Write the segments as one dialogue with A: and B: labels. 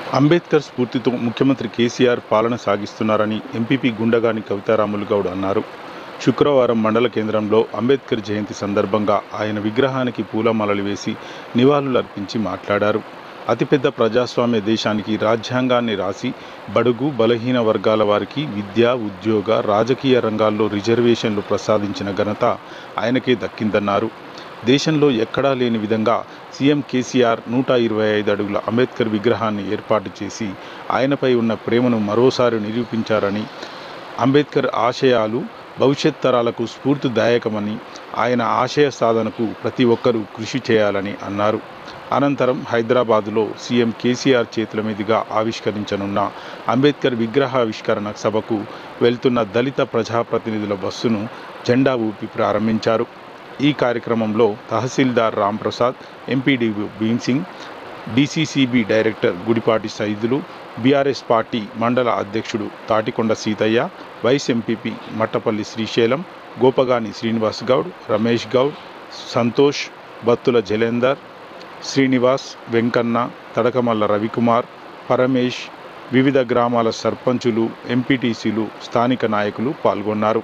A: అంబేద్కర్ స్ఫూర్తితో ముఖ్యమంత్రి కేసీఆర్ పాలన సాగిస్తున్నారని ఎంపీపీ గుండగాని కవితారాములు గౌడ్ అన్నారు శుక్రవారం మండల కేంద్రంలో అంబేద్కర్ జయంతి సందర్భంగా ఆయన విగ్రహానికి పూలమాలలు వేసి నివాళులర్పించి మాట్లాడారు అతిపెద్ద ప్రజాస్వామ్య దేశానికి రాజ్యాంగాన్ని రాసి బడుగు బలహీన వర్గాల వారికి విద్య ఉద్యోగ రాజకీయ రంగాల్లో రిజర్వేషన్లు ప్రసాదించిన ఘనత ఆయనకే దక్కిందన్నారు దేశంలో ఎక్కడా లేని విధంగా సీఎం కేసీఆర్ నూట ఇరవై ఐదు అడుగుల అంబేద్కర్ విగ్రహాన్ని ఏర్పాటు చేసి ఆయనపై ఉన్న ప్రేమను మరోసారి నిరూపించారని అంబేద్కర్ ఆశయాలు భవిష్యత్ తరాలకు స్ఫూర్తిదాయకమని ఆయన ఆశయ సాధనకు ప్రతి ఒక్కరూ కృషి చేయాలని అన్నారు అనంతరం హైదరాబాదులో సీఎం కేసీఆర్ చేతుల మీదుగా ఆవిష్కరించనున్న అంబేద్కర్ విగ్రహావిష్కరణ సభకు వెళ్తున్న దళిత ప్రజాప్రతినిధుల బస్సును జెండా ఊపి ప్రారంభించారు ఈ కార్యక్రమంలో tahsildar Ramprasad MPD Bhim Singh DCCB director Gudipati Saidulu BRS party మండల అధ్యక్షుడు తాటికొండ సీతయ్య వైస్ ఎంపీపీ మట్టపల్లి శ్రీశైలం గోపగాని శ్రీనివాస్ గౌడ్ రమేష్ గౌడ్ సంతోష్ బత్తుల జలేందర్ శ్రీనివాస్ వెంకన్న తడకమల్ల రవికుమార్ పరమేష్ వివిధ గ్రామాల సర్పంచులు ఎంపీటీసీలు స్థానిక నాయకులు పాల్గొన్నారు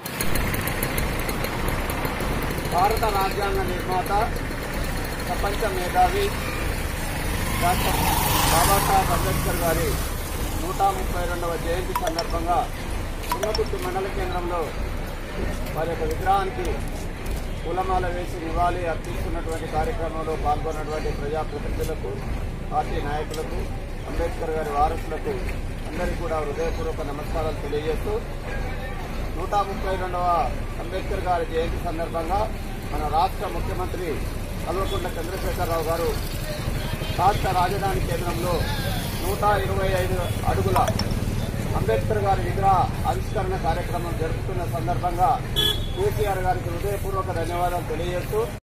B: భారత రాజ్యాంగ నిర్మాత ప్రపంచ మేధావి డాక్టర్ బాబాసాహెబ్ అంబేద్కర్ గారి నూట ముప్పై రెండవ జయంతి సందర్భంగా తుంగతుర్తి మండల కేంద్రంలో వారి యొక్క విగ్రహానికి పూలమాల వేసి నివాళి అర్పిస్తున్నటువంటి కార్యక్రమంలో పాల్గొన్నటువంటి ప్రజాప్రతినిధులకు పార్టీ నాయకులకు అంబేద్కర్ గారి వారసులకు అందరికీ కూడా హృదయపూర్వక నమస్కారాలు తెలియజేస్తూ నూట ముప్పై రెండవ అంబేద్కర్ గారి జయంతి సందర్భంగా మన రాష్ట్ర ముఖ్యమంత్రి కల్వకుంట్ల చంద్రశేఖరరావు గారు రాష్ట్ర రాజధాని కేంద్రంలో నూట ఇరవై ఐదు అడుగుల అంబేద్కర్ గారి విగ్రహ ఆవిష్కరణ కార్యక్రమం జరుపుతున్న సందర్భంగా కేసీఆర్ గారికి హృదయపూర్వక ధన్యవాదాలు తెలియజేస్తూ